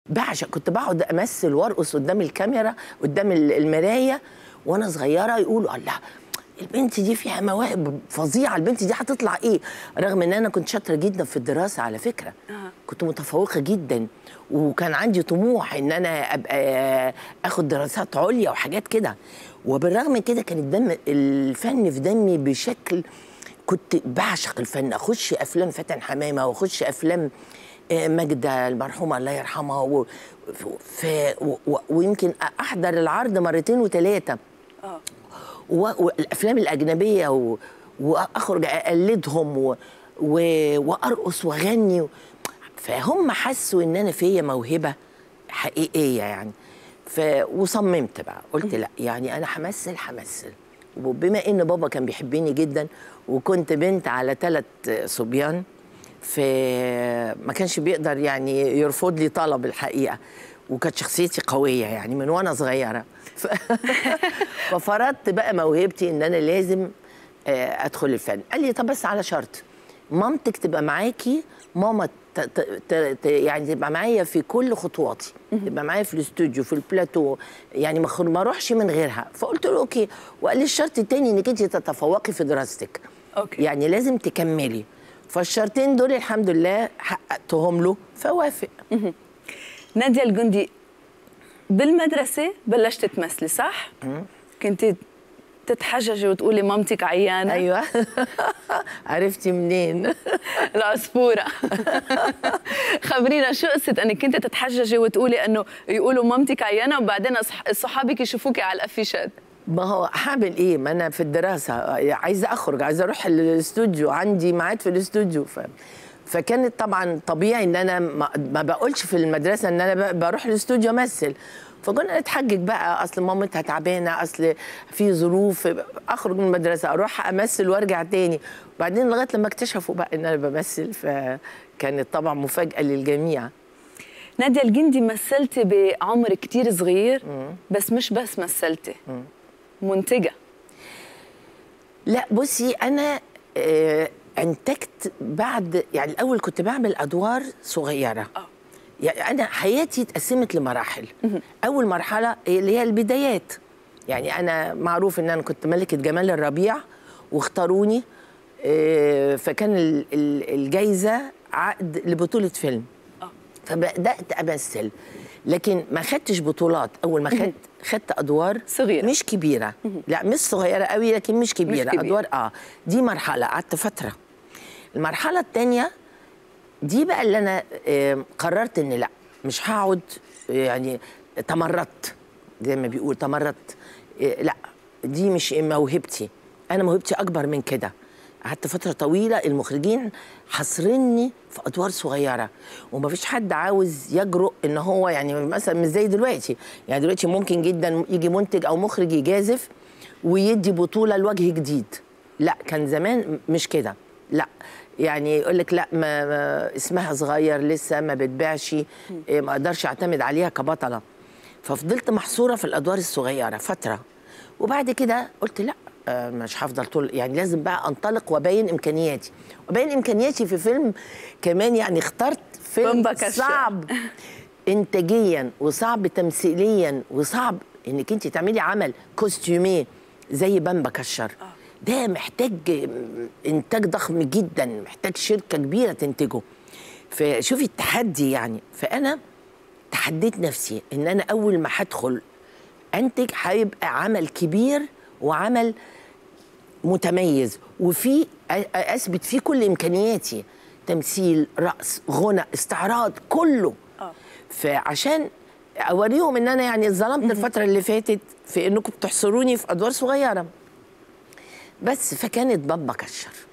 بعشق كنت بقعد امثل وارقص قدام الكاميرا قدام ال- المرايه وانا صغيره يقولوا الله البنت دي فيها مواهب فظيعه البنت دي هتطلع ايه رغم ان انا كنت شاطره جدا في الدراسه على فكره كنت متفوقه جدا وكان عندي طموح ان انا ابقى اخد دراسات عليا وحاجات كده وبالرغم من كده كان الدم الفن في دمي بشكل كنت بعشق الفن اخش افلام فاتن حمامه واخش افلام آه، ماجدة المرحومة الله يرحمها و... ف... و... و... ويمكن أحضر العرض مرتين وثلاثة اه و... والأفلام الأجنبية و... وأخرج أقلدهم و... و... وأرقص وأغني و... فهم حسوا إن أنا فيا موهبة حقيقية يعني ف... وصممت بقى قلت لا يعني أنا همثل همثل وبما إن بابا كان بيحبني جدا وكنت بنت على ثلاث صبيان فما كانش بيقدر يعني يرفض لي طلب الحقيقه وكانت شخصيتي قويه يعني من وانا صغيره ف... ففرضت بقى موهبتي ان انا لازم آه، ادخل الفن قال لي طب بس على شرط مامتك تبقى معاكي ماما ت... ت... ت... ت... يعني تبقى معايا في كل خطواتي تبقى معايا في الاستوديو في البلاتو يعني ما خ- ما اروحش من غيرها فقلت له اوكي وقال لي الشرط التاني انك انت تتفوقي في دراستك اوكي يعني لازم تكملي فالشرطين دول الحمد لله حققتهم له فوافق ناديه الجندي بالمدرسه بلشت تمثلي صح؟ كنت تتحججي وتقولي مامتك عيانه ايوه عرفتي منين العصفوره خبرينا شو قصه انك كنت تتحججي وتقولي انه يقولوا مامتك عيانه وبعدين أصح- صحابك يشوفوكي على الافيشات ما هو هعمل ايه ما انا في الدراسه عايزه اخرج عايزه اروح الاستوديو عندي ميعاد في الاستوديو ف... فكانت طبعا طبيعي ان انا ما, ما بقولش في المدرسه ان انا ب- بروح الاستوديو امثل فكنا نتحجج بقى اصل مامتها تعبانه اصل في ظروف اخرج من المدرسه اروح امثل وارجع تاني وبعدين لغايه لما اكتشفوا بقى ان انا بمثل فكانت طبعا مفاجاه للجميع ناديه الجندي مثلتي بعمر كتير صغير بس مش بس مثلتي منتجه لا بصي انا آه انتجت بعد يعني الاول كنت بعمل ادوار صغيره اه يعني انا حياتي اتقسمت لمراحل اول مرحله اللي هي البدايات يعني انا معروف ان انا كنت ملكه جمال الربيع واختاروني آه، فكان ال- ال- الجايزه عقد لبطوله فيلم اه فبدات امثل لكن ما خدتش بطولات اول ما خدت خدت ادوار صغيرة. مش كبيره لا مش صغيره قوي لكن مش كبيره, كبيرة. ادوار اه دي مرحله قعدت فتره المرحله الثانيه دي بقى اللي انا آه، قررت ان لا مش هقعد آه، يعني تمردت زي ما بيقول تمردت آه، لا دي مش موهبتي انا موهبتي اكبر من كده قعدت فتره طويله المخرجين حاصريني في ادوار صغيره ومفيش حد عاوز يجرؤ ان هو يعني مثلا مش زي دلوقتي يعني دلوقتي ممكن جدا يجي منتج او مخرج يجازف ويدي بطوله لوجه جديد لا كان زمان مش كده لا يعني يقول لك لا ما ما اسمها صغير لسه ما بتبيعش إيه، ما اقدرش اعتمد عليها كبطله ففضلت محصوره في الادوار الصغيره فتره وبعد كده قلت لا آه، مش هفضل طول يعني لازم بقى انطلق وابين امكانياتي وابين امكانياتي في فيلم كمان يعني اخترت فيلم بومبا كشة. صعب انتاجيا وصعب تمثيليا وصعب انك انت تعملي عمل كوستيوميه زي بامبا كشر ده محتاج انتاج ضخم جدا محتاج شركه كبيره تنتجه فشوفي التحدي يعني فانا تحديت نفسي ان انا اول ما هدخل انتج هيبقى عمل كبير وعمل متميز وفي أ- اثبت فيه كل امكانياتي تمثيل رقص غنى استعراض كله آه. فعشان اوريهم ان انا يعني اتظلمت الفتره اللي فاتت في انكم بتحصروني في ادوار صغيره بس فكانت بابا كشر